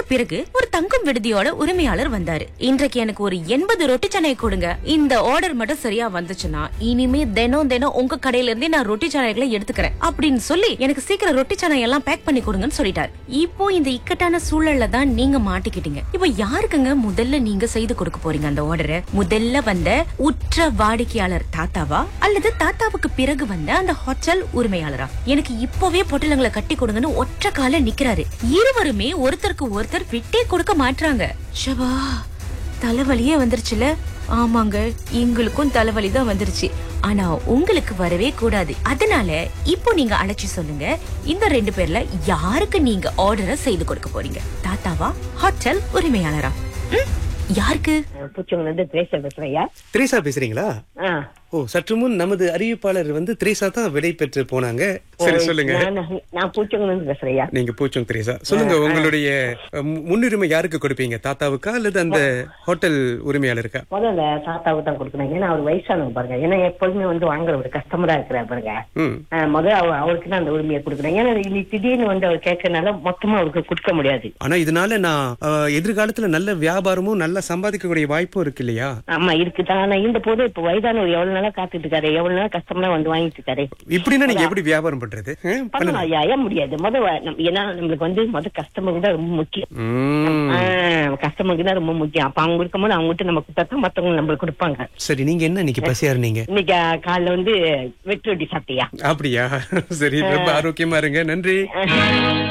பிறகு ஒரு தங்கும் விடுதியோட உரிமையாளர் வந்தாரு இன்றைக்கு எனக்கு ஒரு எண்பது ரொட்டி சனையை கொடுங்க இந்த ஆர்டர் மட்டும் சரியா வந்துச்சுன்னா இனிமே தினம் தினம் உங்க கடையில இருந்தே நான் ரொட்டி சனைகளை எடுத்துக்கிறேன் அப்படின்னு சொல்லி எனக்கு சீக்கிரம் ரொட்டி சனை எல்லாம் பேக் பண்ணி கொடுங்கன்னு சொல்லிட்டாரு இப்போ இந்த இக்கட்டான சூழல்ல தான் நீங்க மாட்டிக்கிட்டீங்க இப்போ யாருக்குங்க முதல்ல நீங்க செய்து கொடுக்க போறீங்க அந்த ஆர்டரை முதல்ல வந்த உற்ற வாடிக்கையாளர் தாத்தாவா அல்லது தாத்தாவுக்கு பிறகு வந்த அந்த ஹோட்டல் உரிமையாளரா எனக்கு இப்பவே பொட்டலங்களை கட்டி கொடுங்கன்னு ஒற்ற கால நிக்கிறாரு இருவருமே ஒருத்தருக்கு ஒருத்தர் விட்டே கொடுக்க மாட்றாங்க ஷபா தலைவலியே வந்துருச்சுல ஆமாங்க எங்களுக்கும் தலைவலி தான் வந்துருச்சு ஆனா உங்களுக்கு வரவே கூடாது அதனால இப்போ நீங்க அழைச்சு சொல்லுங்க இந்த ரெண்டு பேர்ல யாருக்கு நீங்க ஆர்டரை செய்து கொடுக்க போறீங்க தாத்தாவா ஹோட்டல் உரிமையாளரா ம்? யாருக்கு பூச்சவங்க வந்து திரேசா பேசுறையா திரேசா பேசுறீங்களா ஆ ஓ சற்று முன் நமது அறிவிப்பாளர் வந்து திரேசா தான் விடை பெற்று போனாங்க சரி சொல்லுங்க நான் நான் பூச்சவங்க வந்து பேசுறையா நீங்க பூச்சோங் திரேசா சொல்லுங்க உங்களுடைய அஹ், மு- முன்னுரிமை யாருக்கு கொடுப்பீங்க தாத்தாவுக்கா அல்லது அந்த ஹோட்டல் உரிமையாளருக்கா முதல்ல தாத்தாவுக்கு தான் கொடுக்கணும் ஏன்னா அவர் வயசானவங்க பாருங்க ஏன்னா எப்பொழுதுமே வந்து வாங்குற ஒரு கஸ்டமரா இருக்கிறார் பாருங்க ம் ஆ, முதல்ல அவர் அவருக்கு தான் அந்த உரிமையை கொடுக்கணும் ஏன்னா இன்னைக்கு திடீர்னு வந்து அவர் கேட்கறதுனால மொத்தமா அவருக்கு கொடுக்க முடியாது ஆனா இதனால நான் அஹ், எதிர்காலத்துல நல்ல வியாபாரமும் நல்லா சம்பாதிக்கக்கூடிய வாய்ப்பும் இருக்கு இல்லையா ஆமா இருக்குதான் ஆனா இந்த போது இப்ப வயதானவர் எவ்வளவு நாளா காத்துட்டு இருக்காரு எவ்வளவு நாளா கஸ்டமரா வந்து வாங்கிட்டு இருக்காரு இப்படின்னா நீங்க எப்படி வியாபாரம் பண்றது அஹ், பண்ணுங்க. பண்ணலாம் ஐயா ஏன் முடியாது முத வ- நம்ம- ஏன்னா நம்மளுக்கு வந்து முத கஸ்டமருக்கு தான் ரொம்ப முக்கியம் ம். கஸ்டமருக்கு தான் ரொம்ப முக்கியம் அப்ப அவங்க இருக்கும்போது அவங்ககிட்ட நம்ம கொடுத்தா தான் மத்தவங்க நம்மளுக்கு கொடுப்பாங்க சரி நீங்க என்ன இன்னைக்கு பசியா இருந்தீங்க இன்னைக்கு ஆ, காலைல வந்து வெட்டு ரொட்டி சாப்பிட்டியா அப்படியா சரி ரொம்ப ஆரோக்கியமா இருங்க நன்றி